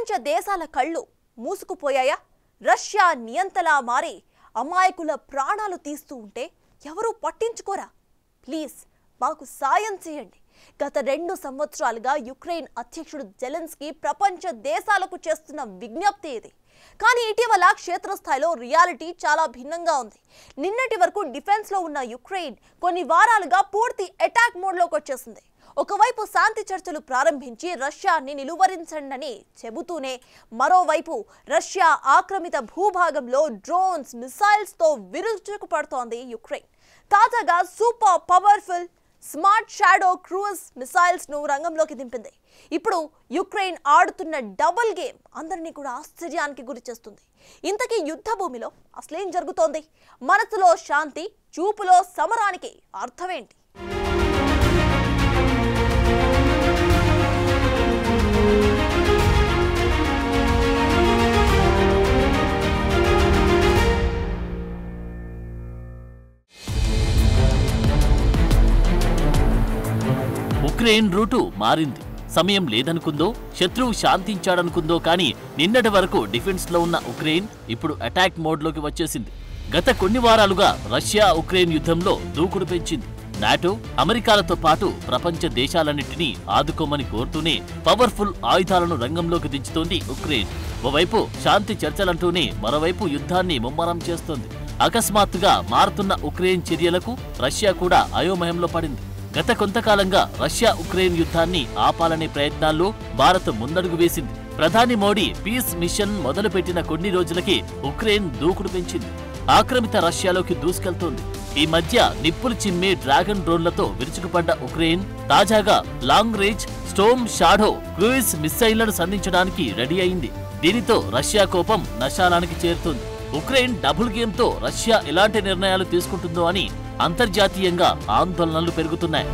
ప్రపంచ దేశాల కళ్ళు మూసుకుపోయాయా రష్యా నియంతలా మారి అమాయకుల ప్రాణాలు తీస్తూ ఉంటే ఎవరూ పట్టించుకోరా ప్లీజ్ మాకు సాయం చేయండి గత రెండు సంవత్సరాలుగా యుక్రెయిన్ అధ్యక్షుడు జెలెన్స్కీ ప్రపంచ దేశాలకు చేస్తున్న విజ్ఞప్తి ఇది కానీ ఇటీవల క్షేత్రస్థాయిలో రియాలిటీ చాలా భిన్నంగా ఉంది నిన్నటి వరకు డిఫెన్స్లో ఉన్న యుక్రెయిన్ కొన్ని వారాలుగా పూర్తి అటాక్ మోడ్లోకి వచ్చేసింది ఒకవైపు శాంతి చర్చలు ప్రారంభించి రష్యాని నిలువరించండని చెబుతూనే మరోవైపు రష్యా ఆక్రమిత భూభాగంలో డ్రోన్స్ మిసైల్స్తో విరుచుకుపడుతోంది యుక్రెయిన్ తాజాగా super powerful smart shadow cruise missiles ను రంగంలోకి దింపింది ఇప్పుడు యుక్రెయిన్ ఆడుతున్న డబుల్ గేమ్ అందరినీ కూడా ఆశ్చర్యానికి గురి చేస్తుంది ఇంతకీ యుద్ధ భూమిలో అసలేం జరుగుతోంది మనసులో శాంతి చూపులో సమరానికి అర్థమేంటి ఉక్రెయిన్ రూటు మారింది సమయం లేదనుకుందో శత్రువు శాంతించాడనుకుందో కానీ నిన్నటి వరకు డిఫెన్స్ లో ఉన్న ఉక్రెయిన్ ఇప్పుడు అటాక్ మోడ్లోకి వచ్చేసింది గత కొన్ని వారాలుగా రష్యా ఉక్రెయిన్ యుద్ధంలో దూకుడు పెంచింది నాటో అమెరికాలతో పాటు ప్రపంచ దేశాలన్నింటినీ ఆదుకోమని కోరుతూనే పవర్ఫుల్ ఆయుధాలను రంగంలోకి దించుతోంది ఉక్రెయిన్ ఓవైపు శాంతి చర్చలంటూనే మరోవైపు యుద్ధాన్ని ముమ్మరం చేస్తోంది అకస్మాత్తుగా మారుతున్న ఉక్రెయిన్ చర్యలకు రష్యా కూడా అయోమయంలో పడింది గత కొంతకాలంగా రష్యా ఉక్రెయిన్ యుద్ధాన్ని ఆపాలనే ప్రయత్నాల్లో భారత్ ముందడుగు వేసింది ప్రధాని మోడీ పీస్ మిషన్ మొదలుపెట్టిన కొన్ని రోజులకే ఉక్రెయిన్ దూకుడు పెంచింది ఆక్రమిత రష్యాలోకి దూసుకెళ్తోంది ఈ మధ్య నిప్పులు చిమ్మే డ్రాగన్ డ్రోన్లతో విరుచుకుపడ్డ ఉక్రెయిన్ తాజాగా long range storm shadow cruise మిస్సైళ్లను సంధించడానికి రెడీ అయింది దీనితో రష్యా కోపం నశాలానికి చేరుతుంది ఉక్రెయిన్ డబుల్ గేమ్తో రష్యా ఎలాంటి నిర్ణయాలు తీసుకుంటుందో అని అంతర్జాతీయంగా ఆందోళనలు పెరుగుతున్నాయి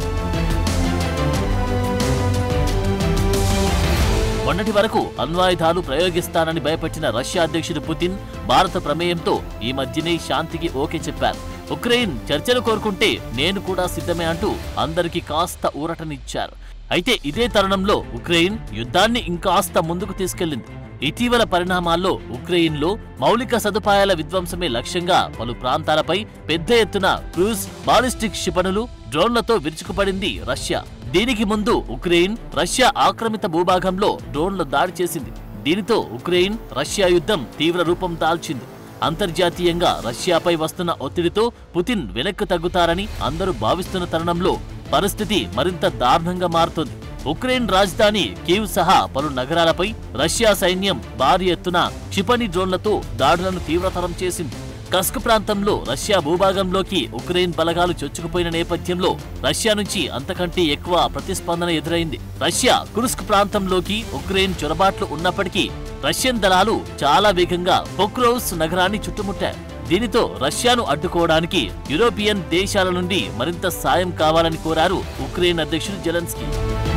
మొన్నటి వరకు అణ్వాయుధాలు ప్రయోగిస్తానని భయపెట్టిన రష్యా అధ్యక్షుడు పుతిన్ భారత ప్రమేయంతో ఈ మధ్యనే శాంతికి ఓకే చెప్పారు ఉక్రెయిన్ చర్చలు కోరుకుంటే నేను కూడా సిద్ధమే అంటూ అందరికీ కాస్త ఊరటనిచ్చారు అయితే ఇదే తరుణంలో ఉక్రెయిన్ యుద్ధాన్ని ఇంకాస్త ముందుకు తీసుకెళ్లింది ఇటీవల పరిణామాల్లో ఉక్రెయిన్లో మౌలిక సదుపాయాల విధ్వంసమే లక్ష్యంగా పలు ప్రాంతాలపై పెద్ద ఎత్తున క్రూజ్ బాలిస్టిక్ క్షిపణులు డ్రోన్లతో విరుచుకుపడింది రష్యా దీనికి ముందు ఉక్రెయిన్ రష్యా ఆక్రమిత భూభాగంలో డ్రోన్లు దాడి చేసింది దీనితో ఉక్రెయిన్ రష్యా యుద్ధం తీవ్ర రూపం దాల్చింది అంతర్జాతీయంగా రష్యాపై వస్తున్న ఒత్తిడితో పుతిన్ వెనక్కు తగ్గుతారని అందరూ భావిస్తున్న తరుణంలో పరిస్థితి మరింత దారుణంగా మారుతోంది ఉక్రెయిన్ రాజధాని కీవ్ సహా పలు నగరాలపై రష్యా సైన్యం భారీ ఎత్తున క్షిపణి డ్రోన్లతో దాడులను తీవ్రతరం చేసింది కస్క్ ప్రాంతంలో రష్యా భూభాగంలోకి ఉక్రెయిన్ బలగాలు చొచ్చుకుపోయిన నేపథ్యంలో రష్యా నుంచి అంతకంటే ఎక్కువ ప్రతిస్పందన ఎదురైంది రష్యా కురుస్క్ ప్రాంతంలోకి ఉక్రెయిన్ చొరబాట్లు ఉన్నప్పటికీ రష్యన్ దళాలు చాలా వేగంగా పొక్రోవ్స్ నగరాన్ని చుట్టుముట్టాయి దీనితో రష్యాను అడ్డుకోవడానికి యూరోపియన్ దేశాల నుండి మరింత సాయం కావాలని కోరారు ఉక్రెయిన్ అధ్యక్షుడు జెలెన్స్కీ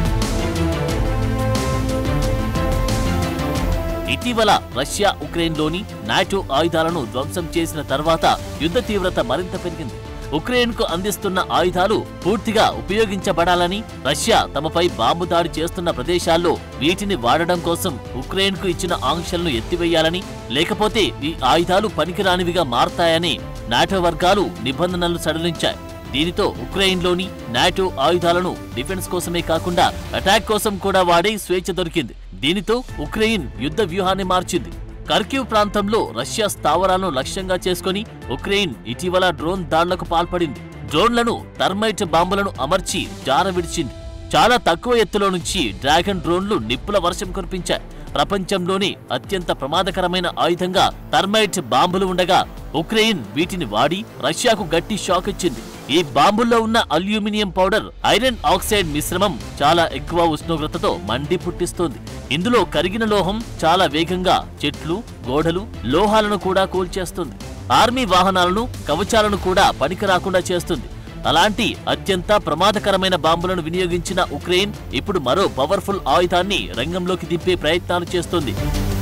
ఇటీవల రష్యా ఉక్రెయిన్లోని నాటో ఆయుధాలను ధ్వంసం చేసిన తర్వాత యుద్ధ తీవ్రత మరింత పెరిగింది ఉక్రెయిన్కు అందిస్తున్న ఆయుధాలు పూర్తిగా ఉపయోగించబడాలని రష్యా తమపై బాంబు దాడి చేస్తున్న ప్రదేశాల్లో వీటిని వాడడం కోసం ఉక్రెయిన్కు ఇచ్చిన ఆంక్షలను ఎత్తివేయాలని లేకపోతే ఈ ఆయుధాలు పనికిరానివిగా మారతాయని నాటో వర్గాలు నిబంధనలు సడలించాయి దీనితో ఉక్రెయిన్లోని నాటో ఆయుధాలను డిఫెన్స్ కోసమే కాకుండా అటాక్ కోసం కూడా వాడే స్వేచ్ఛ దొరికింది దీనితో ఉక్రెయిన్ యుద్ధ వ్యూహాన్ని మార్చింది కర్క్యూ ప్రాంతంలో రష్యా స్థావరాలను లక్ష్యంగా చేసుకుని ఉక్రెయిన్ ఇటీవల డ్రోన్ దాడులకు పాల్పడింది డ్రోన్లను థర్మైట్ బాంబులను అమర్చి జార విడిచింది చాలా తక్కువ ఎత్తులో నుంచి డ్రాగన్ డ్రోన్లు నిప్పుల వర్షం కురిపించాయి ప్రపంచంలోనే అత్యంత ప్రమాదకరమైన ఆయుధంగా థర్మైట్ బాంబులు ఉండగా ఉక్రెయిన్ వీటిని వాడి రష్యాకు గట్టి షాక్ ఇచ్చింది ఈ బాంబుల్లో ఉన్న అల్యూమినియం పౌడర్ ఐరన్ ఆక్సైడ్ మిశ్రమం చాలా ఎక్కువ ఉష్ణోగ్రతతో మండి పుట్టిస్తోంది ఇందులో కరిగిన లోహం చాలా వేగంగా చెట్లు గోడలు లోహాలను కూడా కూల్చేస్తుంది ఆర్మీ వాహనాలను కవచాలను కూడా పనికి రాకుండా చేస్తుంది అలాంటి అత్యంత ప్రమాదకరమైన బాంబులను వినియోగించిన ఉక్రెయిన్ ఇప్పుడు మరో పవర్ఫుల్ ఆయుధాన్ని రంగంలోకి దింపే ప్రయత్నాలు చేస్తోంది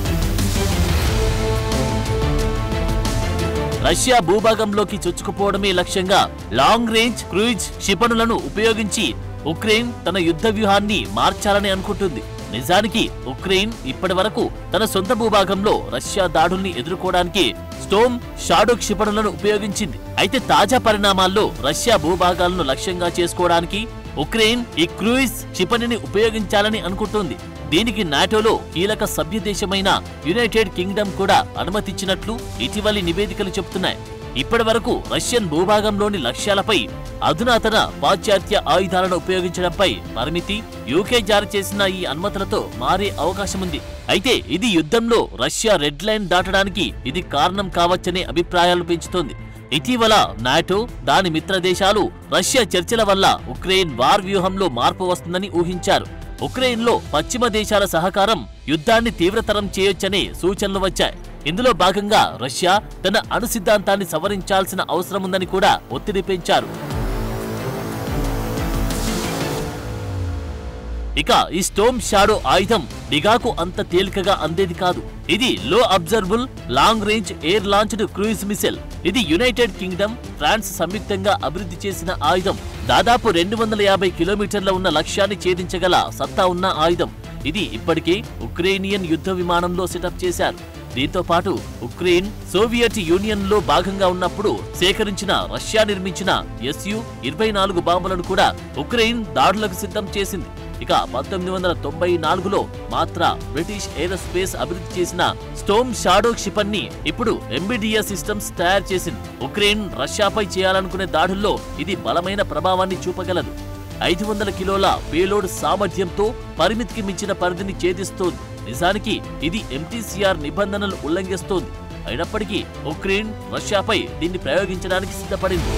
రష్యా భూభాగంలోకి చొచ్చుకుపోవడమే లక్ష్యంగా లాంగ్ రేంజ్ క్రూయిజ్ క్షిపణులను ఉపయోగించి ఉక్రెయిన్ తన యుద్ధ వ్యూహాన్ని మార్చాలని అనుకుంటుంది నిజానికి ఉక్రెయిన్ ఇప్పటి వరకు తన సొంత భూభాగంలో రష్యా దాడుల్ని ఎదుర్కోవడానికి స్టోమ్ షాడో క్షిపణులను ఉపయోగించింది అయితే తాజా పరిణామాల్లో రష్యా భూభాగాలను లక్ష్యంగా చేసుకోవడానికి ఉక్రెయిన్ ఈ క్రూయిజ్ క్షిపణిని ఉపయోగించాలని అనుకుంటోంది దీనికి నాటోలో కీలక సభ్య దేశమైన యునైటెడ్ కింగ్డమ్ కూడా అనుమతిచ్చినట్లు ఇటీవలి నివేదికలు చెబుతున్నాయి ఇప్పటి వరకు రష్యన్ భూభాగంలోని లక్ష్యాలపై అధునాతన పాశ్చాత్య ఆయుధాలను ఉపయోగించడంపై పరిమితి యూకే జారీ చేసిన ఈ అనుమతులతో మారే అవకాశముంది అయితే ఇది యుద్ధంలో రష్యా రెడ్ లైన్ దాటడానికి ఇది కారణం కావచ్చనే అభిప్రాయాలు పెంచుతోంది ఇటీవల నాటో దాని మిత్ర దేశాలు రష్యా చర్చల వల్ల ఉక్రెయిన్ వార్ వ్యూహంలో మార్పు వస్తుందని ఊహించారు ఉక్రెయిన్లో పశ్చిమ దేశాల సహకారం యుద్ధాన్ని తీవ్రతరం చేయొచ్చనే సూచనలు వచ్చాయి ఇందులో భాగంగా రష్యా తన అణు సిద్ధాంతాన్ని సవరించాల్సిన అవసరముందని కూడా ఒత్తిడి పెంచారు ఇక ఈ స్టోమ్ షాడో ఆయుధం నిఘాకు అంత తేలికగా అందేది కాదు ఇది low observable long range air launched cruise missile ఇది యునైటెడ్ కింగ్డమ్ ఫ్రాన్స్ సంయుక్తంగా అభివృద్ధి చేసిన ఆయుధం దాదాపు రెండు వందల యాభై కిలోమీటర్ల ఉన్న లక్ష్యాన్ని ఛేదించగల సత్తా ఉన్న ఆయుధం ఇది ఇప్పటికే ఉక్రేనియన్ యుద్ధ విమానంలో సెటప్ చేశారు దీంతో పాటు ఉక్రెయిన్ సోవియట్ యూనియన్ లో భాగంగా ఉన్నప్పుడు సేకరించిన రష్యా నిర్మించిన ఎస్యు ఇరవై నాలుగు బాంబులను కూడా ఉక్రెయిన్ దాడులకు సిద్ధం చేసింది ఇక పంతొమ్మిది వందల తొంభై నాలుగులో మాత్ర బ్రిటిష్ ఏరోస్పేస్ అభివృద్ధి చేసిన స్టోమ్ షాడో క్షిపణ్ణి ఇప్పుడు ఎంబిడిఎస్ సిస్టమ్స్ తయారు చేసింది ఉక్రెయిన్ రష్యాపై చేయాలనుకునే దాడుల్లో ఇది బలమైన ప్రభావాన్ని చూపగలదు ఐదు వందల కిలోల పేలోడ్ సామర్థ్యంతో పరిమితికి మించిన పరిధిని ఛేదిస్తోంది నిజానికి ఇది ఎంటీసీఆర్ నిబంధనలు ఉల్లంఘిస్తోంది అయినప్పటికీ ఉక్రెయిన్ రష్యాపై దీన్ని ప్రయోగించడానికి సిద్ధపడింది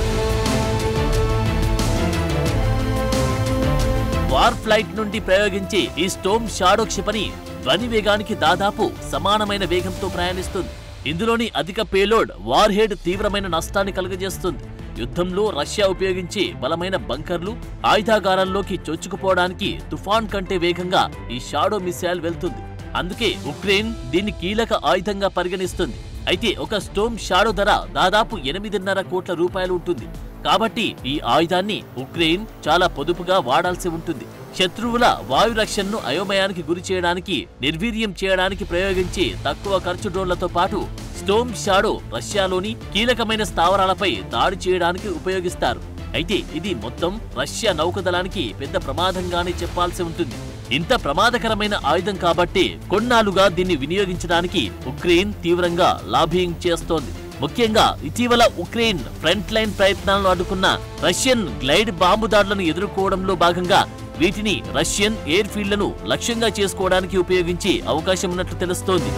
వార్ ఫ్లైట్ నుండి ప్రయోగించే ఈ స్టోమ్ షాడో క్షిపణి ధ్వని వేగానికి దాదాపు సమానమైన వేగంతో ప్రయాణిస్తుంది ఇందులోని అధిక పేలోడ్ వార్ హెడ్ తీవ్రమైన నష్టాన్ని కలుగజేస్తుంది యుద్ధంలో రష్యా ఉపయోగించే బలమైన బంకర్లు ఆయుధాగారాల్లోకి చొచ్చుకుపోవడానికి తుఫాన్ కంటే వేగంగా ఈ షాడో మిసైల్ వెళ్తుంది అందుకే ఉక్రెయిన్ దీన్ని కీలక ఆయుధంగా పరిగణిస్తుంది అయితే ఒక స్టోమ్ షాడో ధర దాదాపు ఎనిమిదిన్నర కోట్ల రూపాయలు ఉంటుంది కాబట్టి ఈ ఆయుధాన్ని ఉక్రెయిన్ చాలా పొదుపుగా వాడాల్సి ఉంటుంది శత్రువుల వాయు రక్షణను అయోమయానికి గురి చేయడానికి నిర్వీర్యం చేయడానికి ప్రయోగించే తక్కువ ఖర్చు డ్రోన్లతో పాటు స్టోమ్ షాడో రష్యాలోని కీలకమైన స్థావరాలపై దాడి చేయడానికి ఉపయోగిస్తారు అయితే ఇది మొత్తం రష్యా నౌకదళానికి పెద్ద ప్రమాదంగానే చెప్పాల్సి ఉంటుంది ఇంత ప్రమాదకరమైన ఆయుధం కాబట్టి కొన్నాళ్లుగా దీన్ని వినియోగించడానికి ఉక్రెయిన్ తీవ్రంగా లాబియింగ్ చేస్తోంది ముఖ్యంగా ఇటీవల ఉక్రెయిన్ ఫ్రంట్ లైన్ ప్రయత్నాలను అడ్డుకున్న రష్యన్ గ్లైడ్ బాంబు దాడులను ఎదుర్కోవడంలో భాగంగా వీటిని రష్యన్ ఎయిర్ ఫీల్డ్లను లక్ష్యంగా చేసుకోవడానికి ఉపయోగించే అవకాశం ఉన్నట్లు తెలుస్తోంది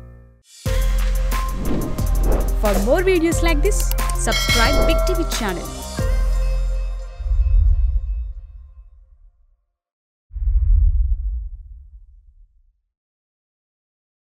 For more videos like this, subscribe Big TV channel